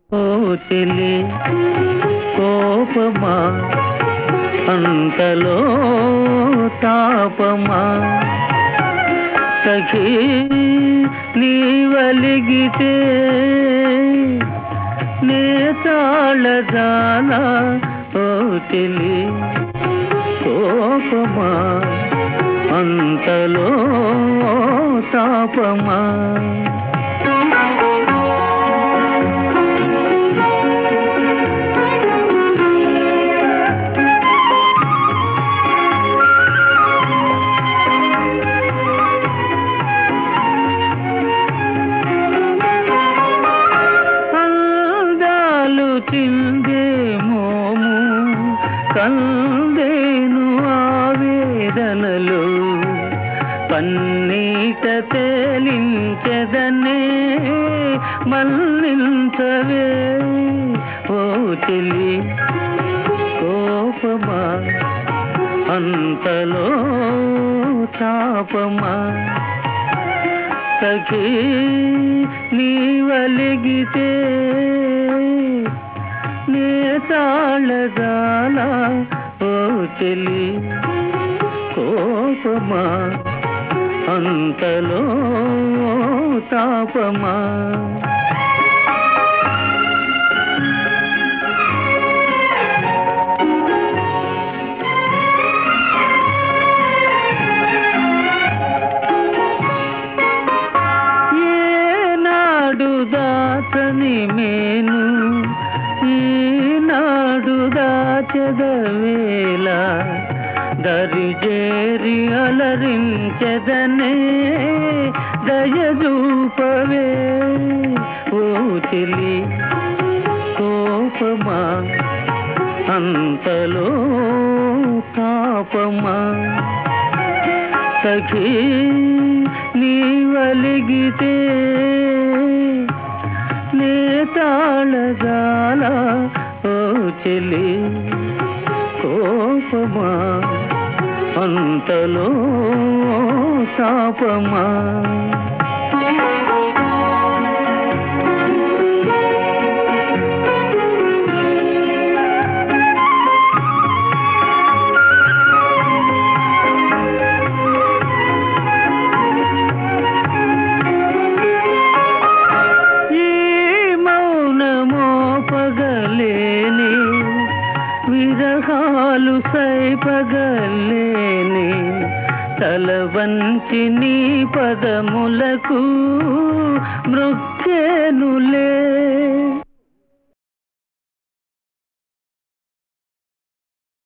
ఓ చెలి కోపమా అంతలో తాపమా సఖీ నీవలిగితే నే తాళదానా ఓ చెలి కోపమా అంతలో తాపమా అందాలు చిందే మోము కందేను ఆవేదనలు పన్నీట తేలించదనే మల్లించవే ఓ చెలి కోపమా అంతలో తాపమా సఖీ నీవలిగితే నే తాళదాల ఓ చెలి కోపమా అంతలో తాపమా ఏనాడు దాచని మేను ఈనాడు దాచెదవేళ దరిజేరి అలరించెదనే దయదూపవే ఓ చెలి కోపమా అంతలో తాపమా సఖీ నీవలిగితే నే తాళగాల ఓ చెలి కోపమా అంతలో తాపమా ఈ మౌనమో పగలేని విరహాలు సైపగలేని తల వంచి నీ పదములకు మృక్కేనులే